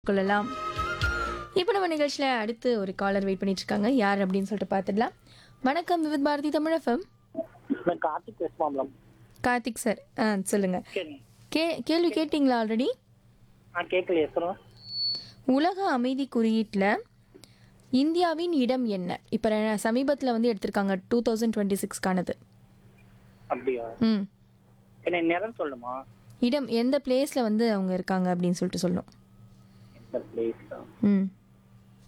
கொள்ளலாம் இப்போ நம்ம நிகழ்ச்சியில் அடுத்து ஒரு காலர் வெயிட் பண்ணிட்டு இருக்காங்க யார் அப்படின்னு சொல்லிட்டு பார்த்துடலாம் வணக்கம் விவித் பாரதி தமிழகம் நான் கார்த்திக் பேசுமாம்லம் கார்த்திக் சார் ஆ சொல்லுங்க சரிங்க கே கேள்வி கேட்டிங்களா ஆல்ரெடி ஆ கேட்கலையே சொல்லுங்க உலக அமைதி குறியீட்டில் இந்தியாவின் இடம் என்ன இப்போ சமீபத்தில் வந்து எடுத்திருக்காங்க டூ தௌசண்ட் டுவெண்ட்டி சிக்ஸ்க்கானது அப்படியா ம் என்ன நேரம் சொல்லுமா இடம் எந்த பிளேஸில் வந்து அவங்க இருக்காங்க அப்படின்னு சொல்லிட்டு சொல்லணும் எந்த பிளேஸ் ம்